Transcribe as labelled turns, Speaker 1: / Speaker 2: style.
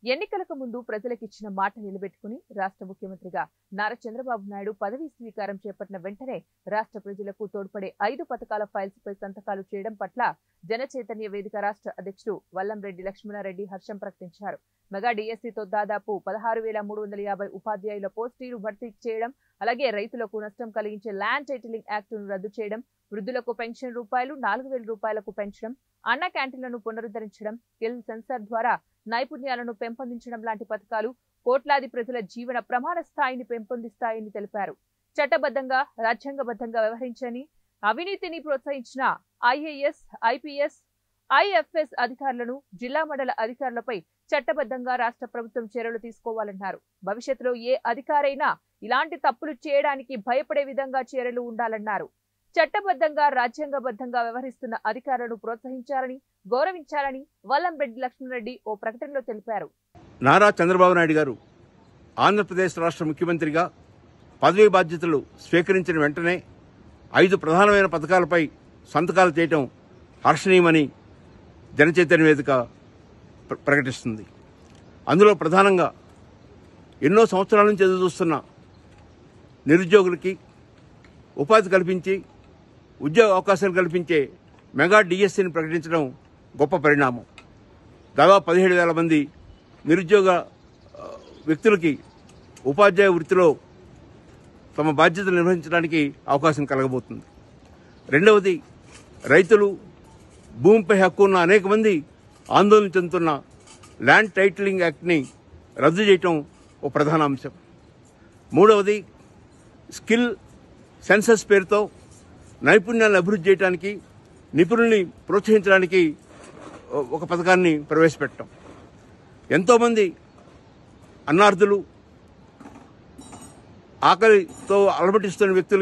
Speaker 1: ఎన్నికలకు ముందు ప్రజలకిచ్చిన మాట నిలబెట్టుకుని రాష్ట్ర ముఖ్యమంత్రిగా నారా చంద్రబాబు నాయుడు పదవీ స్వీకారం చేపట్టిన వెంటనే రాష్ట్ర ప్రజలకు తోడ్పడే ఐదు పథకాల ఫైల్స్ పై సంతకాలు చేయడం పట్ల జన చైతన్య వేదిక రాష్ట్ర అధ్యక్షుడు వల్లంరెడ్డి లక్ష్మణారెడ్డి హర్షం ప్రకటించారు మెగా డిఎస్సీతో దాదాపు పదహారు వేల మూడు వందల యాభై ఉపాధ్యాయుల పోస్టీలు భర్తీ చేయడం అలాగే రైతులకు నష్టం కలిగించే ల్యాండ్ టైటిలింగ్ యాక్టును రద్దు చేయడం వృద్ధులకు పెన్షన్ రూపాయలు నాలుగు వేల రూపాయలకు పెంచడం అన్న క్యాంటీన్లను పునరుద్ధరించడం స్కిల్ సెన్సార్ ద్వారా నైపుణ్యాలను పెంపొందించడం లాంటి పథకాలు కోట్లాది ప్రజల జీవన ప్రమాణ స్థాయిని పెంపొందిస్తాయని తెలిపారు చట్టబద్ధంగా రాజ్యాంగబద్ధంగా వ్యవహరించని అవినీతిని ప్రోత్సహించిన ఐఏఎస్ ఐపీఎస్ ఐఎఫ్ఎస్ అధికారులను జిల్లా మండల అధికారులపై చట్టబద్ధంగా రాష్ట్ర ప్రభుత్వం చర్యలు తీసుకోవాలన్నారు భవిష్యత్తులో ఏ అధికారైనా ఇలాంటి తప్పులు చేయడానికి భయపడే విధంగా చర్యలు ఉండాలన్నారు చట్టబద్ధంగా రాజ్యాంగబద్ధంగా వ్యవహరిస్తున్న అధికారులను ప్రోత్సహించాలని గౌరవించాలని వల్లంరెడ్డి లక్ష్మణరెడ్డి ఓ ప్రకటనలో తెలిపారు
Speaker 2: నారా చంద్రబాబు నాయుడు గారు ఆంధ్రప్రదేశ్ రాష్ట్ర ముఖ్యమంత్రిగా పదవీ బాధ్యతలు స్వీకరించిన వెంటనే ఐదు ప్రధానమైన పథకాలపై సంతకాలు చేయటం హర్షణీయమని జనచైతన్య వేదిక ప్ర- ప్రకటిస్తుంది అందులో ప్రధానంగా ఎన్నో సంవత్సరాల నుంచి ఎదురు చూస్తున్న నిరుద్యోగులకి ఉపాధి కల్పించి ఉద్యోగ అవకాశాలు కల్పించే మెగా డిఎస్సిని ప్రకటించడం గొప్ప పరిణామం దాదాపు పదిహేడు వేల మంది నిరుద్యోగ ఆ, వ్యక్తులకి ఉపాధ్యాయ వృత్తిలో తమ బాధ్యతలు నిర్వహించడానికి అవకాశం కలగబోతుంది రెండవది రైతులు భూమిపై హక్కు ఉన్న అనేక మంది ఆందోళన చెందుతున్న ల్యాండ్ టైటిలింగ్ యాక్ట్ని రద్దు చేయటం ఒక ప్రధాన అంశం మూడవది స్కిల్ సెన్సస్ పేరుతో నైపుణ్యాలను అభివృద్ధి చేయడానికి నిపుణుల్ని ప్రోత్సహించడానికి ఒక పథకాన్ని ప్రవేశపెట్టడం ఎంతోమంది అన్నార్థులు ఆకలితో అలమటిస్తున్న వ్యక్తులు